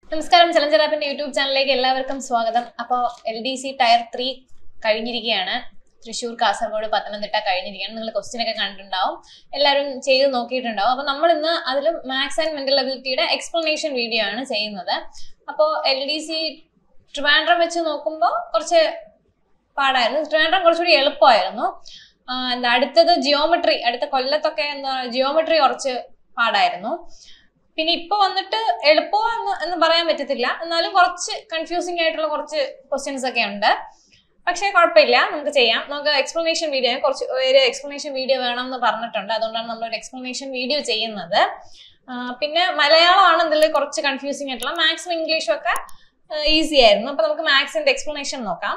നമസ്കാരം challenger ആപ്പിന്റെ YouTube ചാനലിലേക്ക് എല്ലാവർക്കും സ്വാഗതം അപ്പോൾ L D C tier three കഴിഞ്ഞിരിക്കുകയാണ് തൃശ്ശൂർ കാസർഗോഡ് പത്തനംതിട്ട കഴിഞ്ഞിരിക്കുകയാണ് നിങ്ങൾ ക്വസ്റ്റ്യൻ ഒക്കെ കണ്ടിട്ടുണ്ടാവും എല്ലാവരും ചെയ്ത് നോക്കിയിട്ടുണ്ടാവും അപ്പോൾ നമ്മൾ ഇന്ന് അതിലും മാത്സ് ആൻഡ് മെന്റൽ എബിലിറ്റിയുടെ എക്സ്പ്ലനേഷൻ വീഡിയോ ആണ് ചെയ്യുന്നത് അപ്പോൾ എൽ ഡി സി ട്രിവാൻഡ്രം വെച്ച് നോക്കുമ്പോൾ കുറച്ച് പാടായിരുന്നു ട്രിവാൻഡ്രം കുറച്ചുകൂടി എളുപ്പമായിരുന്നു ആ, എന്താ അടുത്തത് ജിയോമെട്രി അടുത്ത കൊല്ലത്തൊക്കെ എന്താ ജിയോമെട്രി കുറച്ച് പാടായിരുന്നു പിന്നെ ഇപ്പൊ വന്നിട്ട് എളുപ്പമോ എന്ന് എന്ന് പറയാൻ പറ്റത്തില്ല എന്നാലും കുറച്ച് കൺഫ്യൂസിംഗ് ആയിട്ടുള്ള കുറച്ച് ക്വസ്റ്റ്യൻസ് ഒക്കെ ഉണ്ട് പക്ഷേ കുഴപ്പമില്ല നമുക്ക് ചെയ്യാം നമുക്ക് എക്സ്പ്ലനേഷൻ വീഡിയോ കുറച്ച് ഒരു എക്സ്പ്ലനേഷൻ വീഡിയോ വേണം എന്ന് പറഞ്ഞിട്ടുണ്ട് അതുകൊണ്ടാണ് നമ്മൾ ഒരു എക്സ്പ്ലനേഷൻ വീഡിയോ ചെയ്യുന്നത് ആ, പിന്നെ മലയാളമാണ് ഇതിൽ കുറച്ച് കൺഫ്യൂസിംഗ് ആയിട്ടുള്ള മാത്സും ഇംഗ്ലീഷും ഒക്കെ ഈസി ആയിരുന്നു അപ്പൊ നമുക്ക് മാത്സിന്റെ എക്സ്പ്ലനേഷൻ നോക്കാം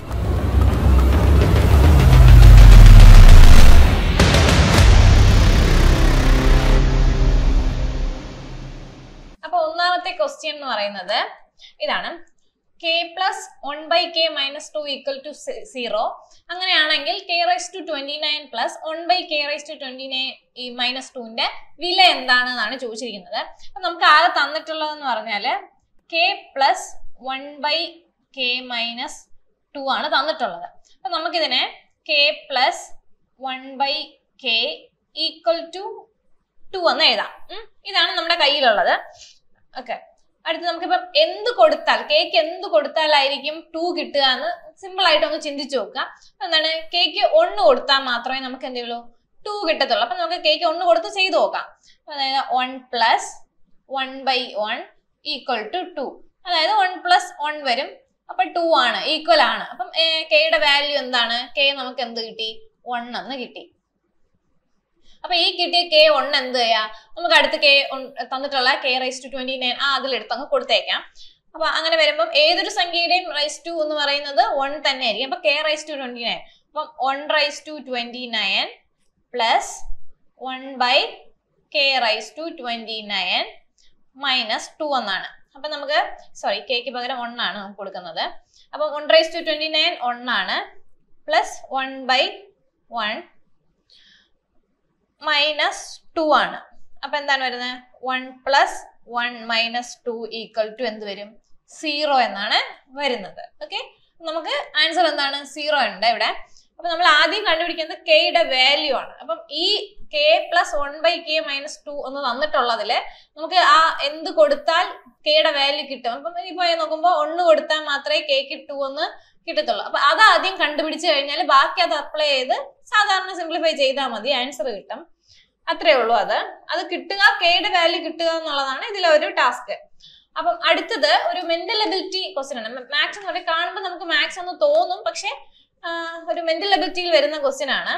അപ്പൊ ഒന്നാമത്തെ ക്വസ്റ്റ്യൻ എന്ന് പറയുന്നത് ഇതാണ് K plus one by K minus two equal to zero അങ്ങനെയാണെങ്കിൽ K rise to twenty nine plus one by K rise to twenty nine ഈ മൈനസ് ടുവിന്റെ വില എന്താണെന്നാണ് ചോദിച്ചിരിക്കുന്നത് അപ്പൊ നമുക്ക് ആകെ തന്നിട്ടുള്ളതെന്ന് പറഞ്ഞാല് K plus one by K minus two ആണ് തന്നിട്ടുള്ളത് അപ്പൊ നമുക്കിതിനെ K plus one by K equal to two എന്ന് എഴുതാം ഉം. ഇതാണ് നമ്മുടെ കയ്യിലുള്ളത് ഓക്കെ അടുത്ത് നമുക്കിപ്പം എന്ത് കൊടുത്താൽ കേക്ക് എന്ത് കൊടുത്താലായിരിക്കും ടു കിട്ടുക എന്ന് സിമ്പിൾ ആയിട്ട് ഒന്ന് ചിന്തിച്ചു നോക്കുക എന്താണ് കേക്ക് ഒന്ന് കൊടുത്താൽ മാത്രമേ നമുക്ക് എന്ത് ചെയ്യുള്ളൂ ടു കിട്ടത്തുള്ളൂ അപ്പൊ നമുക്ക് കേക്ക് ഒന്ന് കൊടുത്ത് ചെയ്ത് നോക്കാം അതായത് one plus one by one equal to two അതായത് വൺ പ്ലസ് വൺ വരും അപ്പൊ ടു ആണ് ഈക്വൽ ആണ് അപ്പം കെയുടെ വാല്യൂ എന്താണ് കെ നമുക്ക് എന്ത് കിട്ടി വൺ എന്ന് കിട്ടി അപ്പൊ ഈ കിട്ടിയ കെ വൺ എന്ത് ചെയ്യാ നമുക്ക് അടുത്ത് കെ തന്നിട്ടുള്ള K rise to twenty nine ആ അതിലെടുത്ത് അങ്ങ് കൊടുത്തേക്കാം അപ്പൊ അങ്ങനെ വരുമ്പം ഏതൊരു സംഖ്യയുടെയും റൈസ് ടു എന്ന് പറയുന്നത് വൺ തന്നെ ആയിരിക്കും അപ്പൊ K rise to twenty nine അപ്പം one rise to twenty nine plus one by K rise to twenty nine minus two എന്നാണ് അപ്പൊ നമുക്ക് സോറി കെക്ക് പകരം വൺ ആണ് നമുക്ക് കൊടുക്കുന്നത് അപ്പൊ one rise to twenty nine one ആണ് plus one by one minus two ആണ് അപ്പൊ എന്താണ് വരുന്നത് one plus one minus two equal to എന്ത് വരും സീറോ എന്നാണ് വരുന്നത് ഓക്കെ നമുക്ക് ആൻസർ എന്താണ് സീറോ ഉണ്ട് ഇവിടെ അപ്പൊ നമ്മൾ ആദ്യം കണ്ടുപിടിക്കുന്നത് കെയുടെ വാല്യൂ ആണ് അപ്പം ഈ K plus one by K minus two എന്ന് തന്നിട്ടുള്ളതില് നമുക്ക് ആ എന്ത് കൊടുത്താൽ കെയുടെ വാല്യൂ കിട്ടും അപ്പം ഇപ്പൊ നോക്കുമ്പോൾ ഒന്ന് കൊടുത്താൽ മാത്രമേ കെക്ക് ടു എന്ന് കിട്ടത്തുള്ളൂ അപ്പൊ അത് ആദ്യം കണ്ടുപിടിച്ച് കഴിഞ്ഞാൽ ബാക്കി അത് അപ്ലൈ ചെയ്ത് സാധാരണ സിംപ്ലിഫൈ ചെയ്താൽ മതി ആൻസർ കിട്ടും അത്രേ ഉള്ളൂ അത് അത് കിട്ടുക കെയുടെ വാല്യൂ കിട്ടുക എന്നുള്ളതാണ് ഇതിലെ ഒരു ടാസ്ക് അപ്പം അടുത്തത് ഒരു മെന്റൽ എബിലിറ്റി ക്വസ്റ്റ്യൻ ആണ് മാത്സ് എന്ന് പറയുന്നത് കാണുമ്പോൾ നമുക്ക് മാത്സ് എന്ന് തോന്നും പക്ഷെ ആ, ഒരു മെന്റൽ എബിലിറ്റിയിൽ വരുന്ന ക്വസ്റ്റ്യൻ ആണ്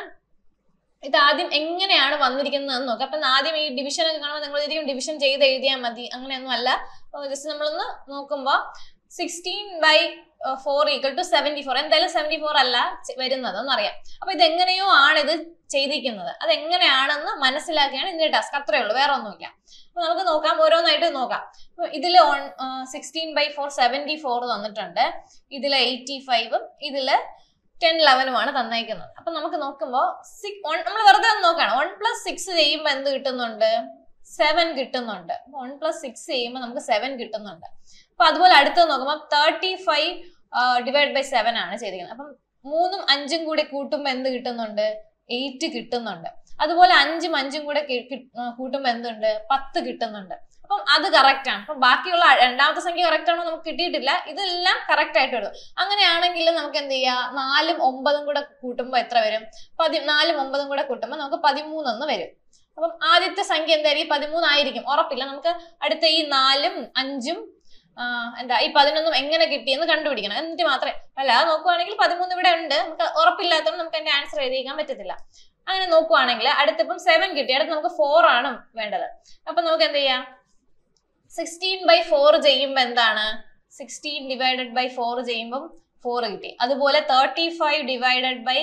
ഇത് ആദ്യം എങ്ങനെയാണ് വന്നിരിക്കുന്നത് എന്ന് നോക്കാം അപ്പം ആദ്യം ഈ ഡിവിഷൻ ഒക്കെ കാണുമ്പോൾ നിങ്ങൾ ഇതിലും ഡിവിഷൻ ചെയ്ത് എഴുതിയാൽ മതി അങ്ങനെയൊന്നും അല്ല ജസ്റ്റ് നമ്മളൊന്ന് നോക്കുമ്പോൾ sixteen by four equal to seventy four എന്തായാലും സെവൻറ്റി ഫോർ അല്ല ചെ- വരുന്നത് എന്നറിയാം അപ്പൊ ഇത് എങ്ങനെയോ ആണ് ഇത് ചെയ്തിരിക്കുന്നത് അത് എങ്ങനെയാണെന്ന് മനസ്സിലാക്കിയാണ് ഇതിന്റെ ടാസ്ക് അത്രേ ഉള്ളൂ വേറെ ഒന്നുമില്ല അപ്പൊ നമുക്ക് നോക്കാം ഓരോന്നായിട്ട് നോക്കാം അപ്പൊ ഇതില് sixteen by four seventy four തന്നിട്ടുണ്ട് ഇതില് എയ്റ്റി ഫൈവും ഇതില് ടെൻ ലെവനുമാണ് തന്നേക്കുന്നത് അപ്പൊ നമുക്ക് നോക്കുമ്പോൾ നമ്മൾ വെറുതെ ഒന്ന് നോക്കണം വൺ പ്ലസ് സിക്സ് ചെയ്യുമ്പോൾ എന്ത് കിട്ടുന്നുണ്ട് സെവൻ കിട്ടുന്നുണ്ട് വൺ പ്ലസ് സിക്സ് ചെയ്യുമ്പോൾ നമുക്ക് സെവൻ കിട്ടുന്നുണ്ട് അപ്പൊ അതുപോലെ അടുത്തത് നോക്കുമ്പോൾ thirty five divide by seven ആണ് ചെയ്തിരിക്കുന്നത് അപ്പം മൂന്നും അഞ്ചും കൂടി കൂട്ടുമ്പോൾ എന്ത് കിട്ടുന്നുണ്ട് എയ്റ്റ് കിട്ടുന്നുണ്ട് അതുപോലെ അഞ്ചും അഞ്ചും കൂടെ കി- കി- ആ, കൂട്ടുമ്പോൾ എന്തുണ്ട് പത്ത് കിട്ടുന്നുണ്ട് അപ്പം അത് കറക്റ്റ് ആണ് അപ്പം ബാക്കിയുള്ള രണ്ടാമത്തെ സംഖ്യ കറക്റ്റ് ആണോ നമുക്ക് കിട്ടിയിട്ടില്ല ഇതെല്ലാം കറക്റ്റ് ആയിട്ട് വരും അങ്ങനെയാണെങ്കിൽ നമുക്ക് എന്ത് ചെയ്യാം നാലും ഒമ്പതും കൂടെ കൂട്ടുമ്പോൾ എത്ര വരും പതി നാലും ഒമ്പതും കൂടെ കൂട്ടുമ്പോൾ നമുക്ക് പതിമൂന്നൊന്ന് വരും അപ്പം ആദ്യത്തെ സംഖ്യ എന്തായിരിക്കും പതിമൂന്നായിരിക്കും ഉറപ്പില്ല നമുക്ക് അടുത്ത ഈ നാലും അഞ്ചും ആ, എന്താ ഈ പതിനൊന്നും എങ്ങനെ കിട്ടിയെന്ന് കണ്ടുപിടിക്കണം എന്നിട്ട് മാത്രമേ അല്ലാതെ നോക്കുവാണെങ്കിൽ പതിമൂന്ന് ഇവിടെ ഉണ്ട് നമുക്ക് ഉറപ്പില്ലാത്തതുകൊണ്ട് നമുക്ക് അതിന്റെ ആൻസർ എഴുതിയിരിക്കാൻ പറ്റത്തില്ല അങ്ങനെ നോക്കുവാണെങ്കിൽ അടുത്തിപ്പം സെവൻ കിട്ടി അടുത്ത് നമുക്ക് ഫോർ ആണ് വേണ്ടത് അപ്പൊ നമുക്ക് എന്ത് ചെയ്യാം സിക്സ്റ്റീൻ ബൈ ഫോർ ചെയ്യുമ്പോൾ എന്താണ് സിക്സ്റ്റീൻ ഡിവൈഡഡ് ബൈ ഫോർ ചെയ്യുമ്പം ഫോർ കിട്ടി അതുപോലെ thirty five divided by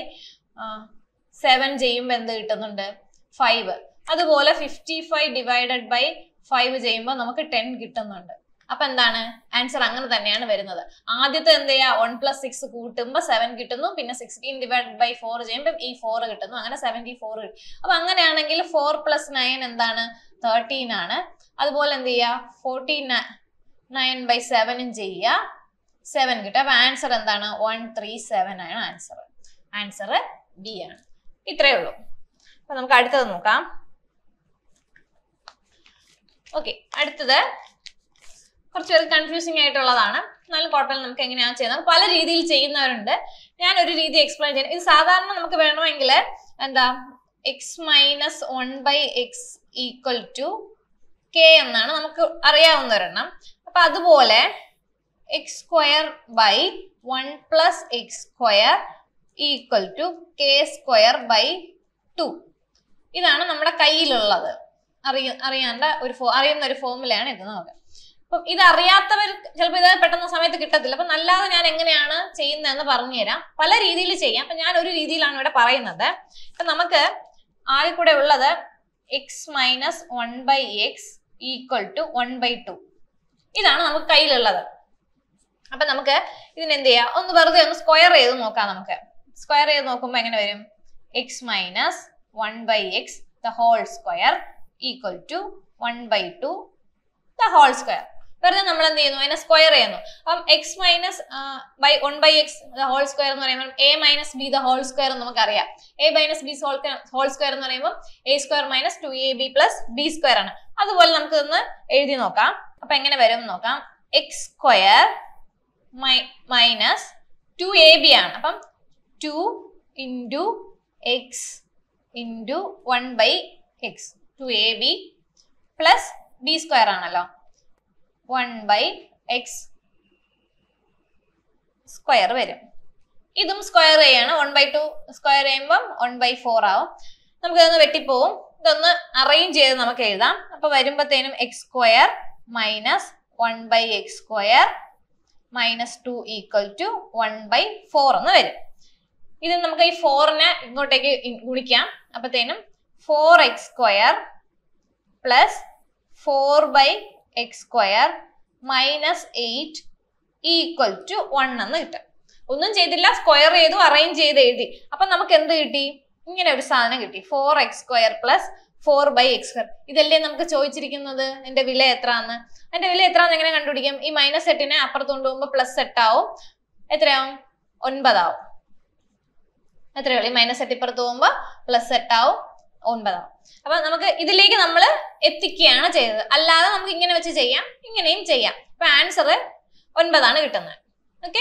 seven ചെയ്യുമ്പോൾ എന്ത് കിട്ടുന്നുണ്ട് ഫൈവ് അതുപോലെ fifty five divided by five ചെയ്യുമ്പോൾ നമുക്ക് ടെൻ കിട്ടുന്നുണ്ട് അപ്പൊ എന്താണ് ആൻസർ അങ്ങനെ തന്നെയാണ് വരുന്നത് ആദ്യത്തെ എന്ത് ചെയ്യാ വൺ പ്ലസ് സിക്സ് കൂട്ടുമ്പോൾ സെവൻ കിട്ടുന്നു പിന്നെ സിക്സ്റ്റീൻ ഡിവൈഡ് ബൈ ഫോർ ചെയ്യുമ്പോൾ ഈ ഫോർ കിട്ടുന്നു അങ്ങനെ സെവൻറ്റി ഫോർ കിട്ടും അപ്പൊ അങ്ങനെയാണെങ്കിൽ ഫോർ പ്ലസ് നയൻ എന്താണ് തേർട്ടീൻ ആണ് അതുപോലെ എന്ത് ചെയ്യാ ഫോർട്ടീൻ നയൻ ബൈ സെവനും ചെയ്യുക സെവൻ കിട്ടും അപ്പൊ ആൻസർ എന്താണ് വൺ ത്രീ സെവൻ ആണ് ആൻസർ ആൻസർ ബി ആണ് ഇത്രയേ ഉള്ളൂ അപ്പൊ നമുക്ക് അടുത്തത് നോക്കാം ഓക്കെ അടുത്തത് കുറച്ച് പേർക്ക് കൺഫ്യൂസിങ് ആയിട്ടുള്ളതാണ് എന്നാലും കുഴപ്പമില്ല നമുക്ക് എങ്ങനെയാണ് ചെയ്യുന്നത് പല രീതിയിൽ ചെയ്യുന്നവരുണ്ട് ഞാൻ ഒരു രീതി എക്സ്പ്ലെയിൻ ചെയ്യാൻ ഇത് സാധാരണ നമുക്ക് വേണമെങ്കിൽ എന്താ X minus one by X equal to K എന്നാണ് നമുക്ക് അറിയാവുന്ന ഒരെണ്ണം അപ്പൊ അതുപോലെ X square by one plus X square equal to K square by two ഇതാണ് നമ്മുടെ കയ്യിലുള്ളത് അറിയ അറിയാണ്ട ഒരു ഫോ അറിയുന്ന ഒരു ഫോമുലയാണ് ഇത് നമുക്ക് അപ്പം ഇത് അറിയാത്തവർ ചിലപ്പോൾ ഇത് പെട്ടെന്ന് സമയത്ത് കിട്ടത്തില്ല അപ്പൊ അല്ലാതെ ഞാൻ എങ്ങനെയാണ് ചെയ്യുന്നതെന്ന് പറഞ്ഞുതരാം പല രീതിയിൽ ചെയ്യാം അപ്പൊ ഞാൻ ഒരു രീതിയിലാണ് ഇവിടെ പറയുന്നത് അപ്പൊ നമുക്ക് ആകെ കൂടെ ഉള്ളത് X minus one by X equal to one by two ഇതാണ് നമുക്ക് കയ്യിലുള്ളത് അപ്പൊ നമുക്ക് ഇതിന് എന്ത് ചെയ്യാം ഒന്ന് വെറുതെ ഒന്ന് സ്ക്വയർ ചെയ്ത് നോക്കാം നമുക്ക് സ്ക്വയർ ചെയ്ത് നോക്കുമ്പോൾ എങ്ങനെ വരും X minus one by X the whole square equal to one by two the whole square വെറുതെ നമ്മൾ എന്ത് ചെയ്യുന്നു അതിനെ സ്ക്വയർ ചെയ്യുന്നു അപ്പം X minus by one by X the whole square എന്ന് പറയുമ്പോൾ A minus B the whole square എന്ന് നമുക്കറിയാം A minus B whole square എന്ന് പറയുമ്പോൾ A square minus two A B plus B square ആണ് അതുപോലെ നമുക്ക് ഇന്ന് എഴുതി നോക്കാം അപ്പൊ എങ്ങനെ വരും എന്ന് നോക്കാം X square minus two A B ആണ് അപ്പം two into X into one by X two A B plus B square ആണല്ലോ വൺ ബൈ എക്സ് സ്ക്വയർ വരും ഇതും സ്ക്വയർ ചെയ്യാണ് വൺ ബൈ ടു സ്ക്വയർ ചെയ്യുമ്പം വൺ ബൈ ഫോർ ആവും നമുക്ക് ഇതൊന്ന് വെട്ടിപ്പോവും ഇതൊന്ന് അറേഞ്ച് ചെയ്ത് നമുക്ക് എഴുതാം അപ്പൊ വരുമ്പത്തേനും X square minus one by X square minus two equal to one by four എന്ന് വരും ഇത് നമുക്ക് ഈ ഫോറിനെ ഇങ്ങോട്ടേക്ക് ഇ- ഗുണിക്കാം അപ്പത്തേനും four X square plus four by X square minus eight equal to one എന്ന് കിട്ടും ഒന്നും ചെയ്തില്ല സ്ക്വയർ ചെയ്തു അറേഞ്ച് ചെയ്ത് എഴുതി അപ്പൊ നമുക്ക് എന്ത് കിട്ടി ഇങ്ങനെ ഒരു സാധനം കിട്ടി four X square plus four by X square ഇതല്ലേ നമുക്ക് ചോദിച്ചിരിക്കുന്നത് എന്റെ വില എത്രയാന്ന് അതിന്റെ വില എത്രയാന്ന് എങ്ങനെ കണ്ടുപിടിക്കും ഈ മൈനസ് എട്ടിനെ അപ്പുറത്ത് കൊണ്ടുപോകുമ്പോൾ പ്ലസ് എട്ടാവും എത്രയാവും ഒൻപതാവും എത്രയുള്ളൂ ഈ മൈനസ് എട്ട് ഇപ്പുറത്ത് പോകുമ്പോൾ പ്ലസ് എട്ടാവും ഒൻപതാവും അപ്പൊ നമുക്ക് ഇതിലേക്ക് നമ്മൾ എത്തിക്കുകയാണ് ചെയ്തത് അല്ലാതെ നമുക്ക് ഇങ്ങനെ വെച്ച് ചെയ്യാം ഇങ്ങനെയും ചെയ്യാം അപ്പൊ ആൻസർ ഒൻപതാണ് കിട്ടുന്നത് ഓക്കെ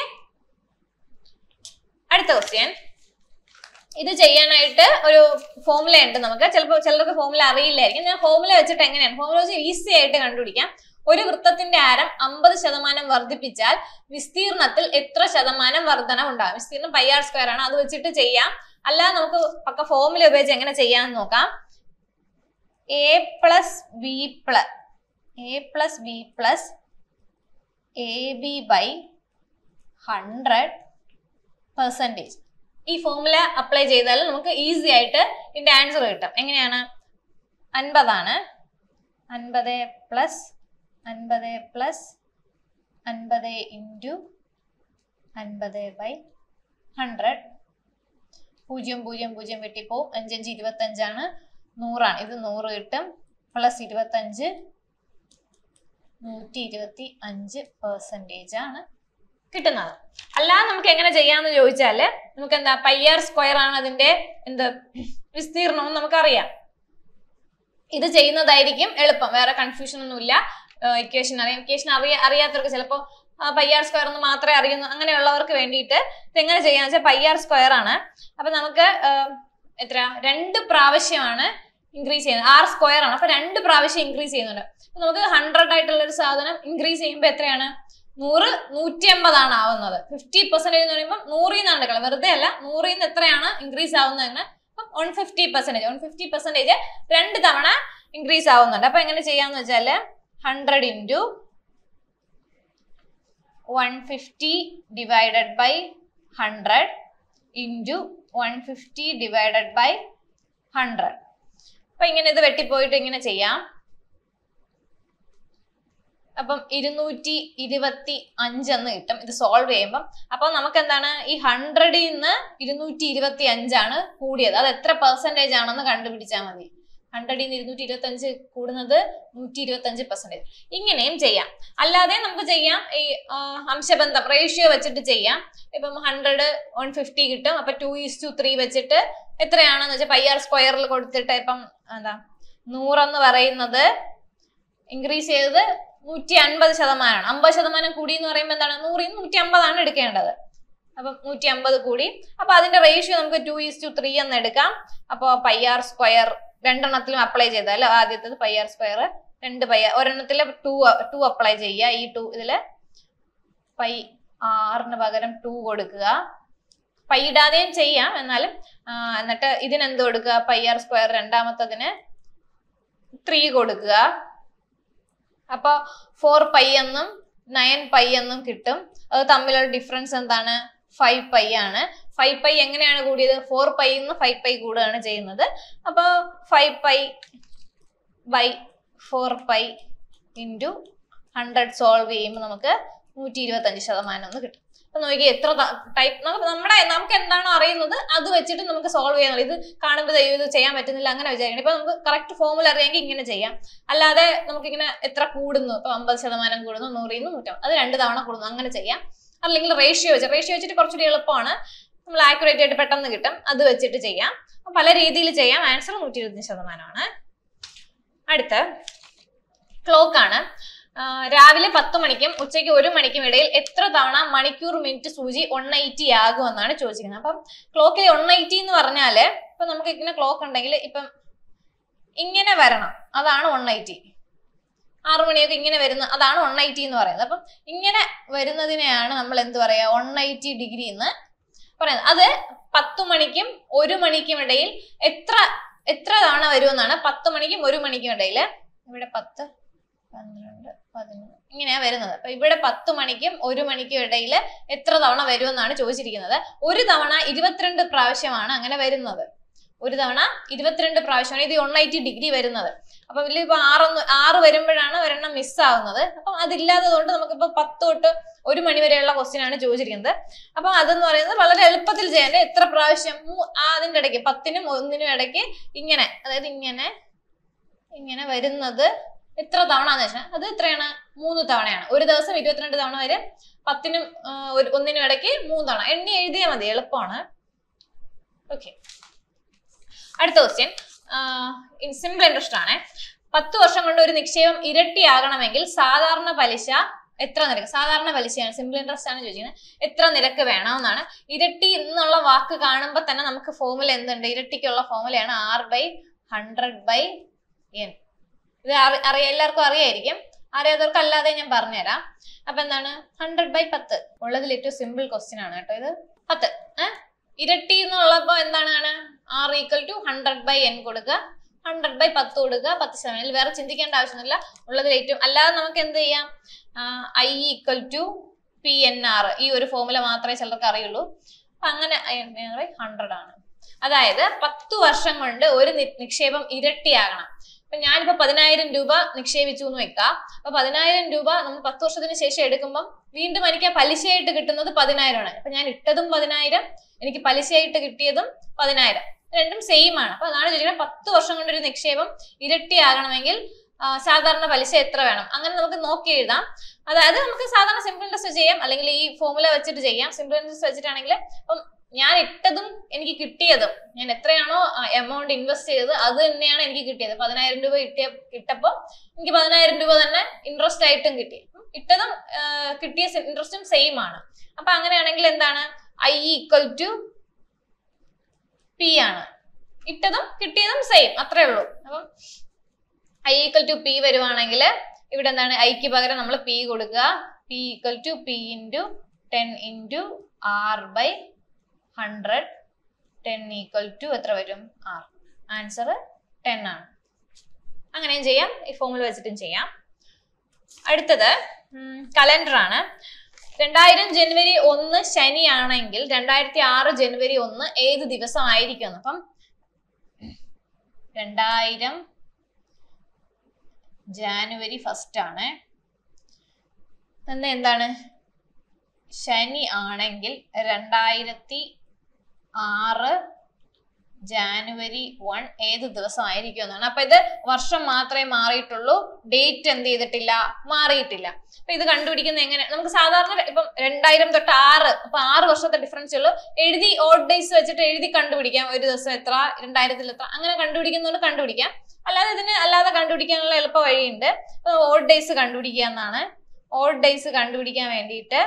അടുത്ത ക്വസ്റ്റ്യൻ ഇത് ചെയ്യാനായിട്ട് ഒരു ഫോമുല ഉണ്ട് നമുക്ക് ചിലപ്പോൾ ചിലർക്ക് ഫോമുല അറിയില്ലായിരിക്കും ഞാൻ ഫോമുല വെച്ചിട്ട് എങ്ങനെയാണ് ഫോമുല വെച്ച് ഈസി ആയിട്ട് കണ്ടുപിടിക്കാം ഒരു വൃത്തത്തിന്റെ ആരം അമ്പത് ശതമാനം വർദ്ധിപ്പിച്ചാൽ വിസ്തീർണത്തിൽ എത്ര ശതമാനം വർധന ഉണ്ടാകും വിസ്തീർണം പൈ ആർ സ്ക്വയർ ആണ് അത് വെച്ചിട്ട് ചെയ്യാം അല്ലാതെ നമുക്ക് പക്ക ഫോമുല ഉപയോഗിച്ച് എങ്ങനെ ചെയ്യാമെന്ന് നോക്കാം A plus B plus A plus B plus A B by hundred percentage ഈ ഫോമുല അപ്ലൈ ചെയ്താൽ നമുക്ക് ഈസി ആയിട്ട് ഇതിന്റെ ആൻസർ കിട്ടും എങ്ങനെയാണ് അൻപതാണ് അൻപത് പ്ലസ് അൻപത് പ്ലസ് അൻപത് ഇൻറ്റു അൻപത് ബൈ ഹൺഡ്രഡ് പൂജ്യം പൂജ്യം പൂജ്യം വെട്ടിപ്പോവും അഞ്ചഞ്ച് ഇരുപത്തഞ്ചാണ് നൂറാണ് ഇത് നൂറ് കിട്ടും പ്ലസ് ഇരുപത്തഞ്ച് നൂറ്റി ഇരുപത്തി അഞ്ച് പെർസെൻറ്റേജ് ആണ് കിട്ടുന്നത് അല്ലാതെ നമുക്ക് എങ്ങനെ ചെയ്യാന്ന് ചോദിച്ചാല് നമുക്ക് എന്താ പയ്യാർ സ്ക്വയർ ആണ് അതിന്റെ എന്ത് വിസ്തീർണം എന്ന് നമുക്കറിയാം ഇത് ചെയ്യുന്നതായിരിക്കും എളുപ്പം വേറെ കൺഫ്യൂഷൻ ഒന്നുമില്ല ഇക്വേഷൻ അറിയാം ഇക്വേഷൻ അറിയ അറിയാത്തവർക്ക് ചിലപ്പോൾ പയ്യാർ സ്ക്വയർ എന്ന് മാത്രമേ അറിയുന്നു അങ്ങനെയുള്ളവർക്ക് വേണ്ടിയിട്ട് ഇത് എങ്ങനെ ചെയ്യാന്ന് വെച്ചാൽ പയ്യാർ സ്ക്വയർ ആണ് അപ്പൊ നമുക്ക് ആ, എത്ര രണ്ട് പ്രാവശ്യമാണ് ഇൻക്രീസ് ചെയ്യുന്നത് ആർ സ്ക്വയർ ആണ് അപ്പൊ രണ്ട് പ്രാവശ്യം ഇൻക്രീസ് ചെയ്യുന്നുണ്ട് അപ്പൊ നമുക്ക് ഹൺഡ്രഡ് ആയിട്ടുള്ള ഒരു സാധനം ഇൻക്രീസ് ചെയ്യുമ്പോൾ എത്രയാണ് നൂറ് നൂറ്റി അമ്പതാണ് ആവുന്നത് ഫിഫ്റ്റി പെർസെന്റേജ് എന്ന് പറയുമ്പോൾ നൂറിൽ നിന്നാണ് എടുക്കണം വെറുതെ അല്ല നൂറിൽ നിന്ന് എത്രയാണ് ഇൻക്രീസ് ആവുന്നതെന്ന് അപ്പം one fifty percentage one fifty percentage രണ്ട് തവണ ഇൻക്രീസ് ആവുന്നുണ്ട് അപ്പൊ എങ്ങനെ ചെയ്യാന്ന് വെച്ചാൽ hundred into one fifty divided by hundred into one fifty divided by hundred അപ്പൊ ഇങ്ങനെ ഇത് വെട്ടിപ്പോയിട്ട് ഇങ്ങനെ ചെയ്യാം അപ്പം ഇരുന്നൂറ്റി ഇരുപത്തി അഞ്ചെന്ന് കിട്ടും ഇത് സോൾവ് ചെയ്യുമ്പം അപ്പൊ നമുക്ക് എന്താണ് ഈ ഹൺഡ്രഡിൽ നിന്ന് ഇരുന്നൂറ്റി ഇരുപത്തി അഞ്ചാണ് കൂടിയത് അത് എത്ര പെർസെൻറ്റേജ് ആണെന്ന് കണ്ടുപിടിച്ചാൽ മതി ഹൺഡ്രഡിൽ നിന്ന് ഇരുന്നൂറ്റി ഇരുപത്തി അഞ്ച് കൂടുന്നത് നൂറ്റി ഇരുപത്തി അഞ്ച് പെർസെന്റേജ് ഇങ്ങനെയും ചെയ്യാം അല്ലാതെ നമുക്ക് ചെയ്യാം ഈ ആ, അംശബന്ധം റേഷ്യോ വെച്ചിട്ട് ചെയ്യാം ഇപ്പം ഹൺഡ്രഡ് വൺ ഫിഫ്റ്റി കിട്ടും അപ്പൊ ടു ഈസ് ടു ത്രീ വെച്ചിട്ട് എത്രയാണെന്ന് വെച്ചാൽ പൈ ആർ സ്ക്വയറിൽ കൊടുത്തിട്ട് ഇപ്പം എന്താ നൂറെന്ന് പറയുന്നത് ഇൻക്രീസ് ചെയ്തത് നൂറ്റി അൻപത് ശതമാനമാണ് അമ്പത് ശതമാനം കൂടി എന്ന് പറയുമ്പോൾ എന്താണ് നൂറിൽ നിന്ന് നൂറ്റി അമ്പതാണ് എടുക്കേണ്ടത് അപ്പം നൂറ്റി അമ്പത് കൂടി അപ്പൊ അതിന്റെ റേഷ്യോ നമുക്ക് ടു ഈസ് ടു ത്രീ എന്ന് എടുക്കാം അപ്പോൾ പൈ ആർ സ്ക്വയർ രണ്ടെണ്ണത്തിലും അപ്ലൈ ചെയ്താലോ ആദ്യത്തേത് പൈ ആർ സ്ക്വയർ രണ്ട് പൈ ഒരെണ്ണത്തില് ടു ടു അപ്ലൈ ചെയ്യുക ഈ ടു ഇതില് പൈ ആറിന് പകരം ടു കൊടുക്കുക പൈ ഇടാതെയും ചെയ്യാം എന്നാലും ആ, എന്നിട്ട് ഇതിനെന്ത് കൊടുക്കുക പൈ ആർ സ്ക്വയർ രണ്ടാമത്തതിന് ത്രീ കൊടുക്കുക അപ്പൊ ഫോർ പൈ എന്നും നയൻ പൈ എന്നും കിട്ടും അത് തമ്മിലുള്ള ഡിഫറൻസ് എന്താണ് ഫൈവ് പൈ ആണ് ഫൈവ് പൈ എങ്ങനെയാണ് കൂടിയത് ഫോർ പൈ നിന്ന് ഫൈവ് പൈ കൂടുകയാണ് ചെയ്യുന്നത് അപ്പൊ five pi by four pi into hundred solve ചെയ്യുമ്പോൾ നമുക്ക് നൂറ്റി ഇരുപത്തി അഞ്ച് ശതമാനം എന്ന് കിട്ടും അപ്പൊ നോക്കി എത്ര ടൈപ്പ് നമുക്ക് നമ്മുടെ നമുക്ക് എന്താണോ അറിയുന്നത് അത് വെച്ചിട്ട് നമുക്ക് സോൾവ് ചെയ്യാൻ ഇത് കാണുമ്പോൾ ദൈവം ഇത് ചെയ്യാൻ പറ്റുന്നില്ല അങ്ങനെ വിചാരിക്കണം ഇപ്പൊ നമുക്ക് കറക്റ്റ് ഫോമുല അറിയാമെങ്കിൽ ഇങ്ങനെ ചെയ്യാം അല്ലാതെ നമുക്കിങ്ങനെ എത്ര കൂടുന്നു ഇപ്പൊ അമ്പത് ശതമാനം കൂടുന്നു നൂറിൽ നിന്ന് നൂറ്റമ്പത് അത് രണ്ട് തവണ കൂടുന്നു അങ്ങനെ ചെയ്യാം അല്ലെങ്കിൽ റേഷ്യോ വെച്ച് റേഷ്യോ വെച്ചിട്ട് കുറച്ചുകൂടി എളുപ്പമാണ് നമ്മൾ ആക്യുറേറ്റ് ആയിട്ട് പെട്ടെന്ന് കിട്ടും അത് വെച്ചിട്ട് ചെയ്യാം അപ്പൊ പല രീതിയിൽ ചെയ്യാം ആൻസർ നൂറ്റി ഇരുപത്തഞ്ച് ശതമാനമാണ് അടുത്ത ക്ലോക്ക് ആണ് ആ, രാവിലെ പത്ത് മണിക്കും ഉച്ചയ്ക്ക് ഒരു മണിക്കും ഇടയിൽ എത്ര തവണ മണിക്കൂർ മിനിറ്റ് സൂചി വൺ എയ്റ്റി ആകുമെന്നാണ് ചോദിച്ചിരിക്കുന്നത് അപ്പം ക്ലോക്കിൽ വൺ എയ്റ്റി എന്ന് പറഞ്ഞാല് ഇപ്പൊ നമുക്ക് ഇങ്ങനെ ക്ലോക്ക് ഉണ്ടെങ്കിൽ ഇപ്പം ഇങ്ങനെ വരണം അതാണ് വൺ എയ്റ്റി ആറു മണിയൊക്കെ ഇങ്ങനെ വരുന്ന അതാണ് വൺ എയ്റ്റി എന്ന് പറയുന്നത് അപ്പം ഇങ്ങനെ വരുന്നതിനെയാണ് നമ്മൾ എന്ത് പറയാ വൺ എയ്റ്റി ഡിഗ്രി എന്ന് പറയുന്നത് അത് പത്തു മണിക്കും ഒരു മണിക്കും ഇടയിൽ എത്ര എത്ര തവണ വരുമെന്നാണ് പത്ത് മണിക്കും ഒരു മണിക്കും ഇടയിൽ ഇവിടെ പത്ത് പന്ത്രണ്ട് പതിനൊന്ന് ഇങ്ങനെയാ വരുന്നത് അപ്പൊ ഇവിടെ പത്ത് മണിക്കും ഒരു മണിക്കും ഇടയിൽ എത്ര തവണ വരുമെന്നാണ് ചോദിച്ചിരിക്കുന്നത് ഒരു തവണ ഇരുപത്തിരണ്ട് പ്രാവശ്യമാണ് അങ്ങനെ വരുന്നത് ഒരു തവണ ഇരുപത്തിരണ്ട് പ്രാവശ്യമാണ് ഇത് വൺ എയ്റ്റി ഡിഗ്രി വരുന്നത് അപ്പൊ ഇതിൽ ഇപ്പൊ ആറൊന്ന് ആറ് വരുമ്പോഴാണ് ഒരെണ്ണം മിസ് ആവുന്നത് അപ്പം അതില്ലാത്തത് കൊണ്ട് നമുക്കിപ്പോ പത്ത് തൊട്ട് ഒരു മണി വരെയുള്ള ക്വസ്റ്റ്യൻ ആണ് ചോദിച്ചിരിക്കുന്നത് അപ്പൊ അതെന്ന് പറയുന്നത് വളരെ എളുപ്പത്തിൽ ചെയ്യാൻ എത്ര പ്രാവശ്യം മൂ- ആ അതിന്റെ ഇടയ്ക്ക് പത്തിനും ഒന്നിനും ഇടയ്ക്ക് ഇങ്ങനെ അതായത് ഇങ്ങനെ ഇങ്ങനെ വരുന്നത് എത്ര തവണ എന്ന് വെച്ചാൽ അത് എത്രയാണ് മൂന്ന് തവണയാണ് ഒരു ദിവസം ഇരുപത്തിരണ്ട് തവണ വരും പത്തിനും ആ, ഒരു- ഒന്നിനും ഇടയ്ക്ക് മൂന്ന് തവണ എണ്ണി എഴുതിയാൽ മതി എളുപ്പമാണ് ഓക്കെ അടുത്ത ക്വസ്റ്റ്യൻ സിമ്പിൾ ഇൻട്രസ്റ്റ് ആണ് പത്ത് വർഷം കൊണ്ട് ഒരു നിക്ഷേപം ഇരട്ടിയാകണമെങ്കിൽ സാധാരണ പലിശ എത്ര നിരക്ക് സാധാരണ പലിശയാണ് സിമ്പിൾ ഇൻട്രസ്റ്റ് ആണ് ചോദിക്കുന്നത് എത്ര നിരക്ക് വേണമെന്നാണ് ഇരട്ടി എന്നുള്ള വാക്ക് കാണുമ്പോൾ തന്നെ നമുക്ക് ഫോമുല എന്തുണ്ട് ഇരട്ടിക്കുള്ള ഫോമുലയാണ് R by hundred by N ഇത് അറി അറിയാം എല്ലാവർക്കും അറിയായിരിക്കും അറിയാത്തവർക്ക് അല്ലാതെ ഞാൻ പറഞ്ഞുതരാം അപ്പൊ എന്താണ് ഹൺഡ്രഡ് ബൈ പത്ത് ഉള്ളതിൽ ഏറ്റവും സിമ്പിൾ ക്വസ്റ്റ്യൻ ആണ് കേട്ടോ ഇത് പത്ത് ഏഹ് ഇരട്ടി എന്നുള്ളപ്പോ എന്താണ് R equal to hundred by N കൊടുക്കുക ഹൺഡ്രഡ് ബൈ പത്ത് കൊടുക്കുക പത്ത് ശതമാനം ഇതിൽ വേറെ ചിന്തിക്കേണ്ട ആവശ്യമൊന്നുമില്ല ഉള്ളതിൽ ഏറ്റവും അല്ലാതെ നമുക്ക് എന്ത് ചെയ്യാം I equal to P N R ഈ ഒരു ഫോമുല മാത്രമേ ചിലർക്ക് അറിയുള്ളൂ അപ്പൊ അങ്ങനെ ഹൺഡ്രഡ് ആണ് അതായത് പത്ത് വർഷം കൊണ്ട് ഒരു നി- നിക്ഷേപം ഇരട്ടിയാകണം ഇപ്പൊ ഞാനിപ്പോ പതിനായിരം രൂപ നിക്ഷേപിച്ചു എന്ന് വെക്കാം അപ്പൊ പതിനായിരം രൂപ നമ്മൾ പത്ത് വർഷത്തിന് ശേഷം എടുക്കുമ്പോൾ വീണ്ടും എനിക്ക് ആ പലിശയായിട്ട് കിട്ടുന്നത് പതിനായിരമാണ് അപ്പൊ ഞാൻ ഇട്ടതും പതിനായിരം എനിക്ക് പലിശയായിട്ട് കിട്ടിയതും പതിനായിരം രണ്ടും സെയിം ആണ് അപ്പൊ അതാണ് ചോദിക്കുന്നത് പത്ത് വർഷം കൊണ്ട് ഒരു നിക്ഷേപം ഇരട്ടിയാകണമെങ്കിൽ ആ, സാധാരണ പലിശ എത്ര വേണം അങ്ങനെ നമുക്ക് നോക്കി എഴുതാം അതായത് നമുക്ക് സാധാരണ സിമ്പിൾ ഇൻട്രസ്റ്റ് ചെയ്യാം അല്ലെങ്കിൽ ഈ ഫോമുല വെച്ചിട്ട് ചെയ്യാം സിമ്പിൾ ഇൻട്രസ്റ്റ് വെച്ചിട്ടാണെങ്കിൽ അപ്പം ഞാൻ ഇട്ടതും എനിക്ക് കിട്ടിയതും ഞാൻ എത്രയാണോ എമൗണ്ട് ഇൻവെസ്റ്റ് ചെയ്തത് അത് തന്നെയാണ് എനിക്ക് കിട്ടിയത് പതിനായിരം രൂപ കിട്ടിയ കിട്ടപ്പോൾ എനിക്ക് പതിനായിരം രൂപ തന്നെ ഇൻട്രസ്റ്റ് ആയിട്ടും കിട്ടി അപ്പം ഇട്ടതും ആ, കിട്ടിയ ഇൻട്രസ്റ്റും സെയിം ആണ് അപ്പൊ അങ്ങനെയാണെങ്കിൽ എന്താണ് ഐ ഈക്വൽ ടു പി ആണ് ഇട്ടതും കിട്ടിയതും സെയിം അത്രേ ഉള്ളൂ അപ്പം ഐ ഈക്വൽ ടു പി വരുവാണെങ്കിൽ ഇവിടെ എന്താണ് ഐക്ക് പകരം നമ്മൾ പി കൊടുക്കുക P equal to P into ten into R by hundred ten equal to എത്ര വരും ആർ ആൻസർ ടെൻ ആണ് അങ്ങനെയും ചെയ്യാം ഈ ഫോമുല വെച്ചിട്ടും ചെയ്യാം അടുത്തത് കലണ്ടർ ആണ് രണ്ടായിരം ജനുവരി ഒന്ന് ശനിയാണെങ്കിൽ രണ്ടായിരത്തി ആറ് ജനുവരി ഒന്ന് ഏത് ദിവസം ആയിരിക്കും എന്ന് അപ്പം രണ്ടായിരം ജാനുവരി ഫസ്റ്റ് ആണ് എന്ന് എന്താണ് ശനി ആണെങ്കിൽ രണ്ടായിരത്തി ആറ് ജാനുവരി വൺ ഏത് ദിവസം ആയിരിക്കും എന്നാണ് അപ്പൊ ഇത് വർഷം മാത്രമേ മാറിയിട്ടുള്ളൂ ഡേറ്റ് എന്ത് ചെയ്തിട്ടില്ല മാറിയിട്ടില്ല അപ്പൊ ഇത് കണ്ടുപിടിക്കുന്നത് എങ്ങനെ നമുക്ക് സാധാരണ ഇപ്പം രണ്ടായിരം തൊട്ട് ആറ് അപ്പൊ ആറ് വർഷത്തെ ഡിഫറൻസ് ഉള്ളൂ എഴുതി ഓഡ് ഡേയ്സ് വെച്ചിട്ട് എഴുതി കണ്ടുപിടിക്കാം ഒരു ദിവസം എത്ര രണ്ടായിരത്തിൽ എത്ര അങ്ങനെ കണ്ടുപിടിക്കുന്നതുകൊണ്ട് കണ്ടുപിടിക്കാം അല്ലാതെ ഇതിന് അല്ലാതെ കണ്ടുപിടിക്കാനുള്ള എളുപ്പ വഴിയുണ്ട് ഓഡ് ഡേയ്സ് കണ്ടുപിടിക്കുക എന്നാണ് ഓഡ് ഡേയ്സ് കണ്ടുപിടിക്കാൻ വേണ്ടിയിട്ട്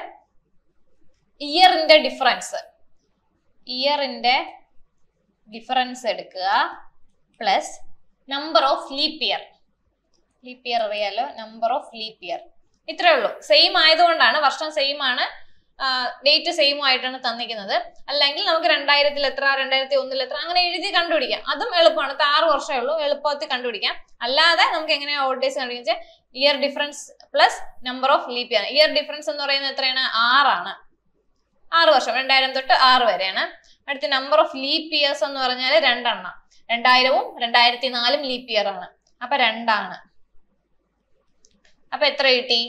ഇയറിന്റെ ഡിഫറൻസ് ഇയറിന്റെ ഡിഫറൻസ് എടുക്കുക plus number of leap year leap year അറിയാലോ നമ്പർ ഓഫ് ലീപ്പ് ഇയർ ഇത്രേ ഉള്ളൂ സെയിം ആയതുകൊണ്ടാണ് വർഷം സെയിം ആണ് ഡേറ്റ് സെയിം ആയിട്ടാണ് തന്നിരിക്കുന്നത് അല്ലെങ്കിൽ നമുക്ക് രണ്ടായിരത്തിൽ എത്ര രണ്ടായിരത്തി ഒന്നിൽ എത്ര അങ്ങനെ എഴുതി കണ്ടുപിടിക്കാം അതും എളുപ്പമാണ് ഇത് ആറ് വർഷമേ ഉള്ളൂ എളുപ്പത്തിൽ കണ്ടുപിടിക്കാം അല്ലാതെ നമുക്ക് എങ്ങനെയാ ഓഡ് ഡേയ്സ് കണ്ടുപിടിച്ചാൽ year difference plus number of leap year year difference എന്ന് പറയുന്നത് എത്രയാണ് ആറാണ് ആറ് വർഷം രണ്ടായിരം തൊട്ട് ആറ് വരെയാണ് അടുത്ത നമ്പർ ഓഫ് ലീപ്പ് ഇയേഴ്സ് എന്ന് പറഞ്ഞാൽ രണ്ടെണ്ണം രണ്ടായിരവും രണ്ടായിരത്തി നാലും ലീപ്പ് ഇയർ ആണ് അപ്പൊ രണ്ടാണ് അപ്പൊ എത്ര കിട്ടി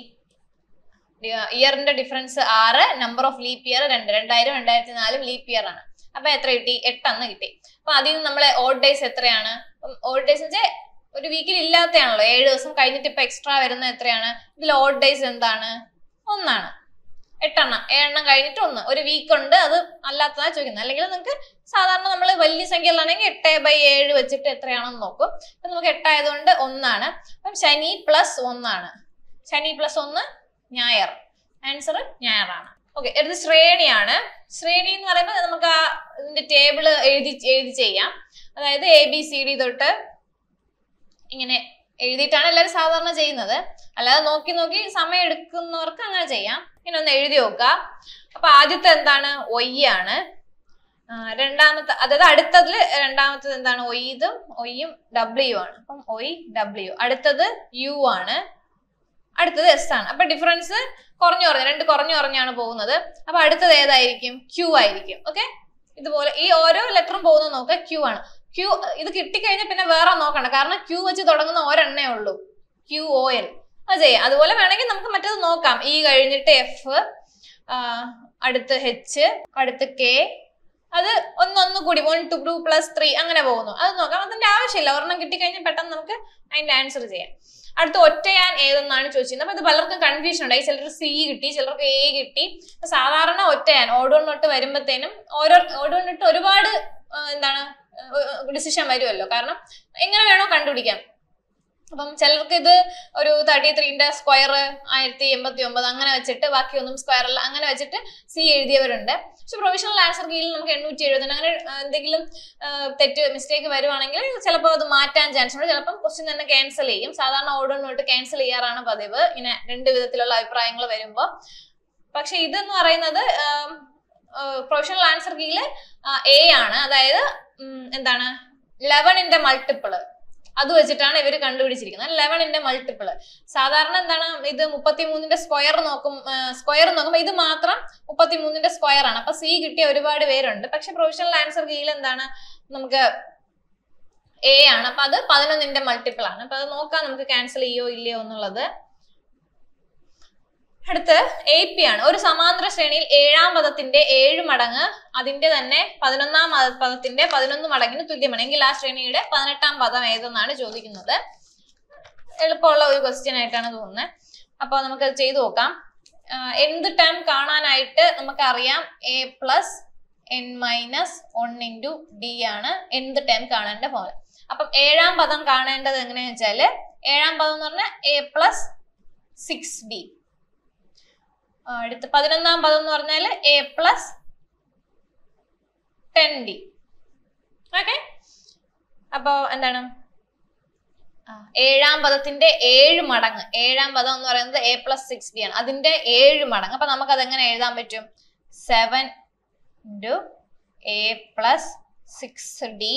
ഇയറിന്റെ ഡിഫറൻസ് ആറ് നമ്പർ ഓഫ് ലീപ്പ് ഇയർ രണ്ട് രണ്ടായിരം രണ്ടായിരത്തി നാലും ലീപ്പ് ഇയർ ആണ് അപ്പൊ എത്ര കിട്ടി എട്ടെന്ന് കിട്ടി അപ്പൊ അതിൽ നിന്ന് നമ്മളെ ഓഡ് ഡേയ്സ് എത്രയാണ് ഓഡ് ഡേയ്സ് വെച്ചാൽ ഒരു വീക്കിൽ ഇല്ലാത്തതാണല്ലോ ഏഴ് ദിവസം കഴിഞ്ഞിട്ട് ഇപ്പൊ എക്സ്ട്രാ വരുന്ന എത്രയാണ് ഇതിൽ ഓഡ് ഡേയ്സ് എന്താണ് ഒന്നാണ് എട്ടെണ്ണം ഏഴെണ്ണം കഴിഞ്ഞിട്ട് ഒന്ന് ഒരു വീക്ക് ഉണ്ട് അത് അല്ലാത്തതാ ചോദിക്കുന്നത് അല്ലെങ്കിൽ നിങ്ങൾക്ക് സാധാരണ നമ്മൾ വലിയ സംഖ്യകളാണെങ്കിൽ എട്ട് ബൈ ഏഴ് വെച്ചിട്ട് എത്രയാണെന്ന് നോക്കും അപ്പൊ നമുക്ക് എട്ടായതുകൊണ്ട് ഒന്നാണ് അപ്പം ശനി പ്ലസ് ഒന്നാണ് ശനി പ്ലസ് ഒന്ന് ഞായർ ആൻസർ ഞായറാണ് ഓക്കെ ഇത് ശ്രേണിയാണ് ശ്രേണി എന്ന് പറയുമ്പോൾ നമുക്ക് ആ ഇതിന്റെ ടേബിള് എഴുതി എഴുതി ചെയ്യാം അതായത് എ ബി സി ഡി തൊട്ട് ഇങ്ങനെ എഴുതിയിട്ടാണ് എല്ലാവരും സാധാരണ ചെയ്യുന്നത് അല്ലാതെ നോക്കി നോക്കി സമയം എടുക്കുന്നവർക്ക് അങ്ങനെ ചെയ്യാം ഇങ്ങനെ ഒന്ന് എഴുതി നോക്കുക അപ്പൊ ആദ്യത്തെ എന്താണ് ഒയ് ആണ് ആ, രണ്ടാമത്തെ അതായത് അടുത്തതിൽ രണ്ടാമത്തത് എന്താണ് ഒയ് ഇതും ഒയ്യും ഡബ്ല്യു ആണ് അപ്പം ഒയ് ഡബ്ല്യു അടുത്തത് യു ആണ് അടുത്തത് എസ് ആണ് അപ്പൊ ഡിഫറൻസ് കുറഞ്ഞു കുറഞ്ഞു രണ്ട് കുറഞ്ഞു കുറഞ്ഞാണ് പോകുന്നത് അപ്പൊ അടുത്തത് ഏതായിരിക്കും ക്യൂ ആയിരിക്കും ഓക്കെ ഇതുപോലെ ഈ ഓരോ ലെറ്ററും പോകുന്നത് നോക്കുക ക്യൂ ആണ് ക്യൂ ഇത് കിട്ടിക്കഴിഞ്ഞാൽ പിന്നെ വേറെ നോക്കണ്ട കാരണം ക്യൂ വെച്ച് തുടങ്ങുന്ന ഒരെണ്ണേ ഉള്ളൂ ക്യൂ ഒ എൽ അത് ചെയ്യാം അതുപോലെ വേണമെങ്കിൽ നമുക്ക് മറ്റേത് നോക്കാം ഈ കഴിഞ്ഞിട്ട് എഫ് അടുത്ത് ഹെച്ച് അടുത്ത് കെ അത് ഒന്നൊന്നു കൂടി one two two plus three അങ്ങനെ പോകുന്നു അത് നോക്കാം അതിന്റെ ആവശ്യമില്ല ഒരെണ്ണം കിട്ടിക്കഴിഞ്ഞാൽ പെട്ടെന്ന് നമുക്ക് അതിന്റെ ആൻസർ ചെയ്യാം അടുത്ത ഒറ്റയാൻ ഏതെന്നാണ് ചോദിച്ചത് അപ്പൊ ഇത് പലർക്കും കൺഫ്യൂഷൻ ഉണ്ടായി ചിലർക്ക് സി കിട്ടി ചിലർക്ക് എ കിട്ടി അപ്പൊ സാധാരണ ഒറ്റയാൻ ഓടോൺ തൊട്ട് വരുമ്പോഴത്തേനും ഓരോ ഓടോൺ തൊട്ട് ഒരുപാട് ആ, എന്താണ് ഡിസിഷൻ വരുമല്ലോ കാരണം എങ്ങനെ വേണോ കണ്ടുപിടിക്കാം അപ്പം ചിലർക്ക് ഇത് ഒരു തേർട്ടി ത്രീന്റെ സ്ക്വയർ ആയിരത്തി എൺപത്തി ഒമ്പത് അങ്ങനെ വെച്ചിട്ട് ബാക്കിയൊന്നും സ്ക്വയർ അല്ല അങ്ങനെ വെച്ചിട്ട് സി എഴുതിയവരുണ്ട് പക്ഷെ പ്രൊവിഷണൽ ആൻസർ കീഴിൽ നമുക്ക് എണ്ണൂറ്റി എഴുപതിന് അങ്ങനെ ആ, എന്തെങ്കിലും ആ, തെറ്റ് മിസ്റ്റേക്ക് വരുവാണെങ്കിൽ ചിലപ്പോൾ അത് മാറ്റാൻ ചാൻസ് ഉണ്ട് ചിലപ്പം ക്വസ്റ്റ്യൻ തന്നെ ക്യാൻസൽ ചെയ്യും സാധാരണ ഓർഡർ നോട്ട് ക്യാൻസൽ ചെയ്യാറാണ് പതിവ് ഇങ്ങനെ രണ്ട് വിധത്തിലുള്ള അഭിപ്രായങ്ങൾ വരുമ്പോൾ പക്ഷെ ഇതെന്ന് പറയുന്നത് പ്രൊഫഷണൽ ആൻസർ കീഴില് എ ആണ് അതായത് ഉം, എന്താണ് ലെവനിന്റെ മൾട്ടിപ്പിള് അത് വെച്ചിട്ടാണ് ഇവർ കണ്ടുപിടിച്ചിരിക്കുന്നത് ലെവനിന്റെ മൾട്ടിപ്പിള് സാധാരണ എന്താണ് ഇത് മുപ്പത്തിമൂന്നിന്റെ സ്ക്വയർ നോക്കും സ്ക്വയർ നോക്കുമ്പോൾ ഇത് മാത്രം മുപ്പത്തിമൂന്നിന്റെ സ്ക്വയർ ആണ് അപ്പൊ സി കിട്ടിയ ഒരുപാട് പേരുണ്ട് പക്ഷെ പ്രൊഫഷണൽ ആൻസർ കീഴിൽ എന്താണ് നമുക്ക് എ ആണ് അപ്പൊ അത് പതിനൊന്നിന്റെ മൾട്ടിപ്പിൾ ആണ് അപ്പൊ അത് നോക്കാം നമുക്ക് ക്യാൻസൽ ചെയ്യോ ഇല്ലയോ എന്നുള്ളത് അടുത്ത് എ പി ആണ് ഒരു സമാന്തര ശ്രേണിയിൽ ഏഴാം പദത്തിന്റെ ഏഴ് മടങ്ങ് അതിന്റെ തന്നെ പതിനൊന്നാം പദ- പദത്തിന്റെ പതിനൊന്ന് മടങ്ങിന് തുല്യമാണ് എങ്കിൽ ആ ശ്രേണിയുടെ പതിനെട്ടാം പദം ഏതെന്നാണ് ചോദിക്കുന്നത് എളുപ്പമുള്ള ഒരു ക്വസ്റ്റ്യൻ ആയിട്ടാണ് തോന്നുന്നത് അപ്പൊ നമുക്ക് അത് ചെയ്തു നോക്കാം ആഹ് എന്ത് ടൈം കാണാനായിട്ട് നമുക്കറിയാം A plus N minus one into D ആണ് എന്ത് ടൈം കാണേണ്ട പോലെ അപ്പം ഏഴാം പദം കാണേണ്ടത് എങ്ങനെയാന്ന് വെച്ചാല് ഏഴാം പദം എന്ന് പറഞ്ഞാൽ എ പ്ലസ് സിക്സ് ഡി അടുത്ത പതിനൊന്നാം പദം എന്ന് പറഞ്ഞാൽ A plus ten D okay അപ്പോ എന്താണ് ആ, ഏഴാം പദത്തിന്റെ ഏഴ് മടങ്ങ് ഏഴാം പദം എന്ന് പറയുന്നത് എ പ്ലസ് സിക്സ് ഡി ആണ് അതിന്റെ ഏഴ് മടങ്ങ് അപ്പൊ നമുക്ക് അത് എങ്ങനെ എഴുതാൻ പറ്റും seven into A plus six D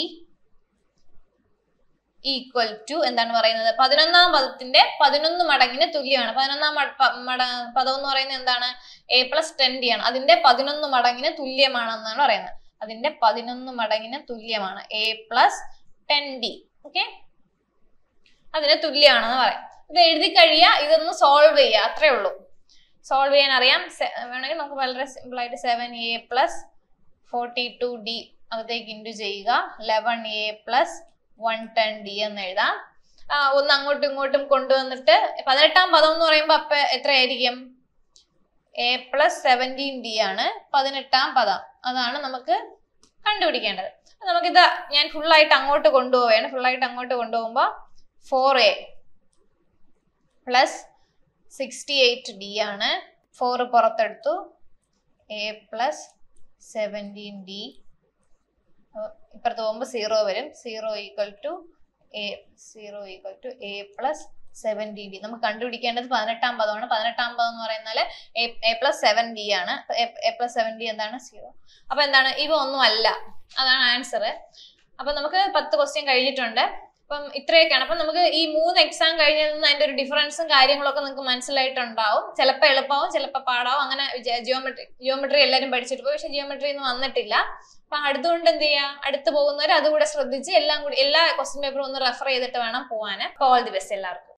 equal to എന്താണ് പറയുന്നത് പതിനൊന്നാം പദത്തിന്റെ പതിനൊന്ന് മടങ്ങിന് തുല്യമാണ് പതിനൊന്നാം മട- പ- മട പദം എന്ന് പറയുന്നത് എന്താണ് എ പ്ലസ് ടെൻ ഡി ആണ് അതിന്റെ പതിനൊന്ന് മടങ്ങിന് തുല്യമാണെന്നാണ് പറയുന്നത് അതിന്റെ പതിനൊന്ന് മടങ്ങിന് തുല്യമാണ് A plus ten D okay അതിന് തുല്യമാണെന്ന് പറയാം ഇത് എഴുതി കഴിയുക ഇതൊന്ന് സോൾവ് ചെയ്യുക അത്രേ ഉള്ളൂ സോൾവ് ചെയ്യാൻ അറിയാം സെ- വേണമെങ്കിൽ നമുക്ക് വളരെ സിമ്പിൾ ആയിട്ട് seven A plus forty two D അകത്തേക്ക് ഇൻറ്റു ചെയ്യുക eleven A plus one ten D എന്ന് എഴുതാം ആ, ഒന്ന് അങ്ങോട്ടും ഇങ്ങോട്ടും കൊണ്ടുവന്നിട്ട് പതിനെട്ടാം പദം എന്ന് പറയുമ്പോൾ അപ്പൊ എത്രയായിരിക്കും എ പ്ലസ് സെവൻറ്റീൻ ഡി ആണ് പതിനെട്ടാം പദം അതാണ് നമുക്ക് കണ്ടുപിടിക്കേണ്ടത് അപ്പൊ നമുക്കിത് ഞാൻ full ആയിട്ട് അങ്ങോട്ട് കൊണ്ടുപോവുകയാണ് full ആയിട്ട് അങ്ങോട്ട് കൊണ്ടുപോകുമ്പോൾ four A plus sixty eight D ആണ് ഫോർ പുറത്തെടുത്തു എ പ്ലസ് സെവൻറ്റീൻ ഡി ഇപ്പുറത്ത് പോകുമ്പോൾ സീറോ വരും zero equal to A zero equal to A plus seventy D നമുക്ക് കണ്ടുപിടിക്കേണ്ടത് പതിനെട്ടാം പദമാണ് പതിനെട്ടാം പദം എന്ന് പറയുന്നാൽ എ പ്ലസ് സെവൻ ഡി ആണ് എ പ്ലസ് സെവൻ ഡി എന്താണ് സീറോ അപ്പൊ എന്താണ് ഇവ ഒന്നും അല്ല അതാണ് ആൻസർ അപ്പൊ നമുക്ക് പത്ത് ക്വസ്റ്റ്യൻ കഴിഞ്ഞിട്ടുണ്ട് അപ്പം ഇത്രയൊക്കെയാണ് അപ്പം നമുക്ക് ഈ മൂന്ന് എക്സാം കഴിഞ്ഞതിൽ നിന്ന് അതിന്റെ ഒരു ഡിഫറൻസും കാര്യങ്ങളൊക്കെ നിങ്ങൾക്ക് മനസ്സിലായിട്ടുണ്ടാവും ചിലപ്പോൾ എളുപ്പമാവും ചിലപ്പോൾ പാടാവും അങ്ങനെ ജിയോമെട്രി ജിയോമെട്രി എല്ലാവരും പഠിച്ചിട്ട് പോയി പക്ഷെ ജിയോമെട്രി ഒന്നും വന്നിട്ടില്ല അപ്പൊ അടുത്തുകൊണ്ട് എന്ത് ചെയ്യുക അടുത്ത് പോകുന്നവർ അതുകൂടെ ശ്രദ്ധിച്ച് എല്ലാം കൂടി എല്ലാ ക്വസ്റ്റ്യൻ പേപ്പറും ഒന്ന് റെഫർ ചെയ്തിട്ട് വേണം പോകാൻ ഓൾ ദി ബെസ്റ്റ് എല്ലാവർക്കും